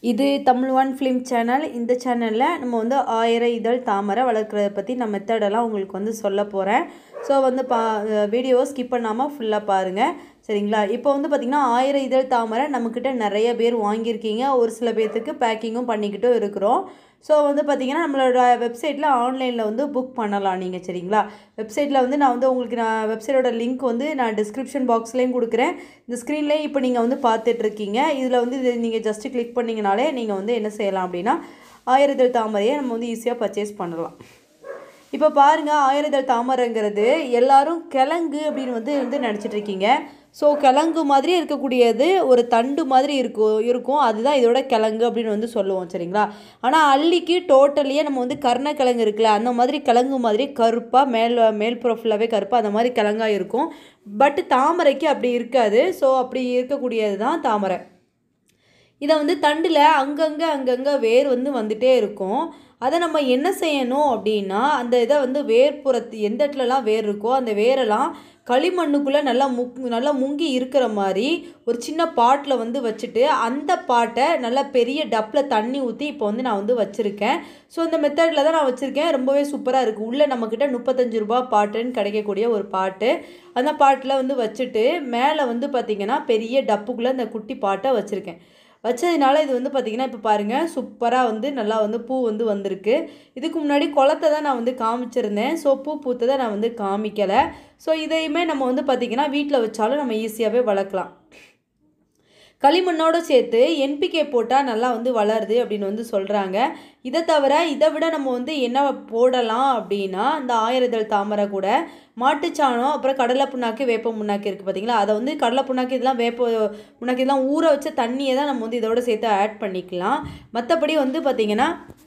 இது Tamil one film channel இந்த சேனலில் நம்ம வந்து ஆயிரம் இதழ் தாமரை வளர்க்குறத பற்றி நான் மெத்தடெல்லாம் உங்களுக்கு வந்து சொல்ல போகிறேன் ஸோ வந்து பா வீடியோவை ஸ்கிப் பண்ணாமல் ஃபுல்லாக பாருங்கள் சரிங்களா இப்போ வந்து பார்த்திங்கன்னா ஆயிரம் இதழ் தாமரை நம்மக்கிட்ட நிறைய பேர் வாங்கியிருக்கீங்க ஒரு சில பேர்த்துக்கு பேக்கிங்கும் பண்ணிக்கிட்டும் இருக்கிறோம் ஸோ வந்து பார்த்திங்கன்னா நம்மளோட வெப்சைட்டில் ஆன்லைனில் வந்து புக் பண்ணலாம் நீங்கள் சரிங்களா வெப்சைட்டில் வந்து நான் வந்து உங்களுக்கு நான் வெப்சைட்டோட லிங்க் வந்து நான் டிஸ்கிரிப்ஷன் பாக்ஸ்லேயும் கொடுக்குறேன் இந்த ஸ்க்ரீன்லேயும் இப்போ நீங்கள் வந்து பார்த்துட்ருக்கீங்க இதில் வந்து இது நீங்கள் ஜஸ்ட்டு கிளிக் பண்ணிங்கனாலே நீங்கள் வந்து என்ன செய்யலாம் அப்படின்னா ஆயிரத்தெழு தாமரையை நம்ம வந்து ஈஸியாக பர்ச்சேஸ் பண்ணலாம் இப்போ பாருங்கள் ஆயிரத்தெழு தாமரைங்கிறது எல்லாரும் கிழங்கு அப்படின்னு வந்து வந்து நினச்சிட்டு இருக்கீங்க ஸோ கிழங்கு மாதிரி இருக்கக்கூடியது ஒரு தண்டு மாதிரி இருக்கும் இருக்கும் அதுதான் இதோட கிழங்கு அப்படின்னு வந்து சொல்லுவோம் சரிங்களா ஆனால் அள்ளிக்கு டோட்டலியே நம்ம வந்து கருணக்கிழங்கு இருக்குல்ல அந்த மாதிரி கிழங்கு மாதிரி கருப்பாக மேல் மேல் ப்ரொஃபிலாகவே கருப்பாக அந்த மாதிரி கிழங்காக இருக்கும் பட் தாமரைக்கு அப்படி இருக்காது ஸோ அப்படி இருக்கக்கூடியது தான் தாமரை இதை வந்து தண்டில் அங்கங்கே அங்கங்கே வேர் வந்து வந்துட்டே இருக்கும் அதை நம்ம என்ன செய்யணும் அப்படின்னா அந்த இதை வந்து வேர்ப்புறத்து எந்த இடத்துலலாம் வேர் இருக்கோ அந்த வேரெல்லாம் களிமண்ணுக்குள்ளே நல்லா முக் நல்லா முங்கி இருக்கிற மாதிரி ஒரு சின்ன பாட்டில் வந்து வச்சுட்டு அந்த பாட்டை நல்லா பெரிய டப்பில் தண்ணி ஊற்றி இப்போ வந்து நான் வந்து வச்சுருக்கேன் ஸோ இந்த மெத்தடில் தான் நான் வச்சுருக்கேன் ரொம்பவே சூப்பராக இருக்குது உள்ளே நம்மக்கிட்ட முப்பத்தஞ்சு ரூபா பாட்டுன்னு கிடைக்கக்கூடிய ஒரு பாட்டு அந்த பாட்டில் வந்து வச்சுட்டு மேலே வந்து பார்த்திங்கன்னா பெரிய டப்புக்குள்ளே அந்த குட்டி பாட்டை வச்சுருக்கேன் வச்சதுனால இது வந்து பார்த்திங்கன்னா இப்போ பாருங்கள் சூப்பராக வந்து நல்லா வந்து பூ வந்து வந்திருக்கு இதுக்கு முன்னாடி குளத்தை தான் நான் வந்து காமிச்சிருந்தேன் ஸோ பூ பூத்ததை நான் வந்து காமிக்கலை ஸோ இதையுமே நம்ம வந்து பார்த்திங்கன்னா வீட்டில் வச்சாலும் நம்ம ஈஸியாகவே வளர்க்கலாம் களிமண்ணோடு சேர்த்து என்பிகே போட்டால் நல்லா வந்து வளருது அப்படின்னு வந்து சொல்கிறாங்க இதை தவிர இதை விட நம்ம வந்து என்ன போடலாம் அப்படின்னா இந்த ஆயிரதழ் தாமரை கூட மாட்டுச்சாணம் அப்புறம் கடலை புண்ணாக்கு வேப்ப புண்ணாக்கு இருக்குது பார்த்தீங்களா அதை வந்து கடலை புண்ணாக்கு இதெல்லாம் வேப்ப புண்ணாக்கு இதெல்லாம் ஊற வச்ச தண்ணியை தான் நம்ம வந்து இதோட சேர்த்து ஆட் பண்ணிக்கலாம் மற்றபடி வந்து பார்த்திங்கன்னா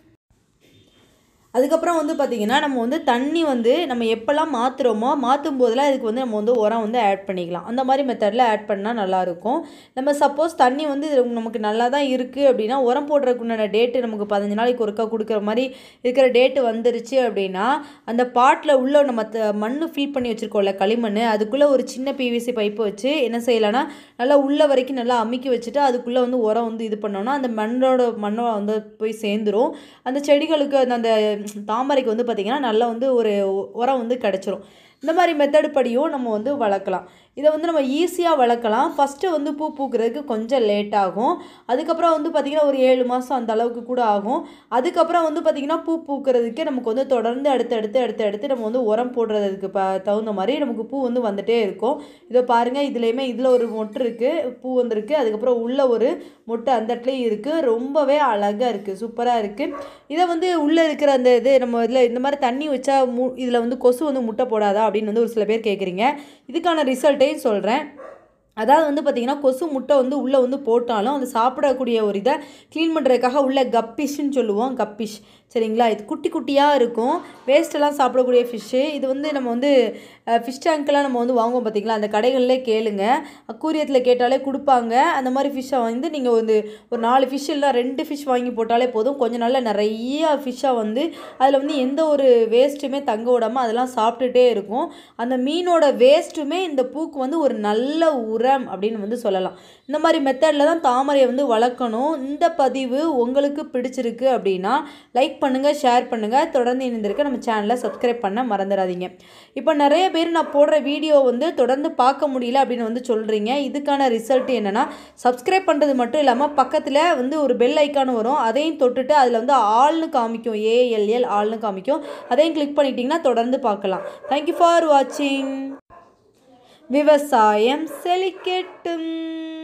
அதுக்கப்புறம் வந்து பார்த்திங்கன்னா நம்ம வந்து தண்ணி வந்து நம்ம எப்போல்லாம் மாற்றுறோமோ மாற்றும் போதெல்லாம் இதுக்கு வந்து நம்ம வந்து உரம் வந்து ஆட் பண்ணிக்கலாம் அந்த மாதிரி மெத்தடில் ஆட் பண்ணால் நல்லாயிருக்கும் நம்ம சப்போஸ் தண்ணி வந்து இது நமக்கு நல்லா தான் இருக்குது அப்படின்னா உரம் போடுறதுக்குண்டான டேட்டு நமக்கு பதினஞ்சு நாளைக்கு ஒருக்கா கொடுக்குற மாதிரி இருக்கிற டேட்டு வந்துருச்சு அப்படின்னா அந்த பாட்டில் உள்ள நம்ம த மண் ஃபில் பண்ணி வச்சுருக்கோம்ல களிமண் அதுக்குள்ளே ஒரு சின்ன பிவிசி பைப்பு வச்சு என்ன செய்யலாம்னா நல்லா உள்ள வரைக்கும் நல்லா அமுக்கி வச்சுட்டு அதுக்குள்ளே வந்து உரம் வந்து இது பண்ணோன்னா அந்த மண்ணோட மண்ணோட வந்து போய் சேர்ந்துரும் அந்த செடிகளுக்கு அந்த அந்த தாமரைக்கு வந்து பார்த்திங்கன்னா நல்லா வந்து ஒரு உரம் வந்து கிடச்சிரும் இந்த மாதிரி மெத்தடு படியும் நம்ம வந்து வளர்க்கலாம் இதை வந்து நம்ம ஈஸியாக வளர்க்கலாம் ஃபஸ்ட்டு வந்து பூ பூக்கிறதுக்கு கொஞ்சம் லேட் ஆகும் அதுக்கப்புறம் வந்து பார்த்திங்கன்னா ஒரு ஏழு மாதம் அந்த அளவுக்கு கூட ஆகும் அதுக்கப்புறம் வந்து பார்த்திங்கன்னா பூ பூக்கிறதுக்கு நமக்கு வந்து தொடர்ந்து அடுத்து அடுத்து அடுத்து அடுத்து நம்ம வந்து உரம் போடுறதுக்கு ப தகுந்த மாதிரி நமக்கு பூ வந்து வந்துகிட்டே இருக்கும் இதை பாருங்கள் இதுலேயுமே இதில் ஒரு மொட்டு இருக்குது பூ வந்திருக்கு அதுக்கப்புறம் உள்ள ஒரு மொட்டு அந்த இடத்துலையும் இருக்குது ரொம்பவே அழகாக இருக்குது சூப்பராக இருக்குது இதை வந்து உள்ளே இருக்கிற அந்த இது நம்ம இதில் இந்த மாதிரி தண்ணி வச்சா மு இதில் வந்து கொசு வந்து முட்டை போடாதா அப்படின்னு வந்து ஒரு சில பேர் கேட்குறீங்க இதுக்கான ரிசல்ட்டையும் சொல்கிறேன் அதாவது வந்து பார்த்திங்கன்னா கொசு முட்டை வந்து உள்ளே வந்து போட்டாலும் அது சாப்பிடக்கூடிய ஒரு இதை க்ளீன் பண்ணுறதுக்காக உள்ள கப்பிஷ்ன்னு சொல்லுவோம் கப்பிஷ் சரிங்களா இது குட்டி குட்டியாக இருக்கும் வேஸ்ட்டெல்லாம் சாப்பிடக்கூடிய ஃபிஷ்ஷு இது வந்து நம்ம வந்து ஃபிஷ் டேங்க்கெலாம் நம்ம வந்து வாங்குவோம் பார்த்திங்களா அந்த கடைகளில் கேளுங்க அக்கூரியத்தில் கேட்டாலே கொடுப்பாங்க அந்த மாதிரி ஃபிஷ்ஷை வந்து நீங்கள் வந்து ஒரு நாலு ஃபிஷ் இல்லை ரெண்டு ஃபிஷ் வாங்கி போட்டாலே போதும் கொஞ்சம் நாளில் நிறைய ஃபிஷ்ஷாக வந்து அதில் வந்து எந்த ஒரு வேஸ்ட்டுமே தங்க விடாமல் அதெல்லாம் சாப்பிட்டுட்டே இருக்கும் அந்த மீனோட வேஸ்ட்டுமே இந்த பூக்கு வந்து ஒரு நல்ல உரம் அப்படின்னு வந்து சொல்லலாம் இந்த மாதிரி மெத்தடில் தான் தாமரையை வந்து வளர்க்கணும் இந்த பதிவு உங்களுக்கு பிடிச்சிருக்கு அப்படின்னா லைக் பண்ணுங்கள் ஷேர் பண்ணுங்கள் தொடர்ந்து இணைந்திருக்க நம்ம சேனலை சப்ஸ்கிரைப் பண்ண மறந்துடாதீங்க இப்போ நிறைய பேர் நான் போடுற வீடியோ வந்து தொடர்ந்து பார்க்க முடியல அப்படின்னு வந்து சொல்கிறீங்க இதுக்கான ரிசல்ட் என்னென்னா சப்ஸ்கிரைப் பண்ணுறது மட்டும் இல்லாமல் பக்கத்தில் வந்து ஒரு பெல் ஐக்கான் வரும் அதையும் தொட்டுட்டு அதில் வந்து ஆள்னு காமிக்கும் ஏஎல்எல் ஆள்னு காமிக்கும் அதையும் கிளிக் பண்ணிட்டீங்கன்னா தொடர்ந்து பார்க்கலாம் தேங்க்யூ ஃபார் வாட்சிங் விவசாயம் செழிக்கட்டும்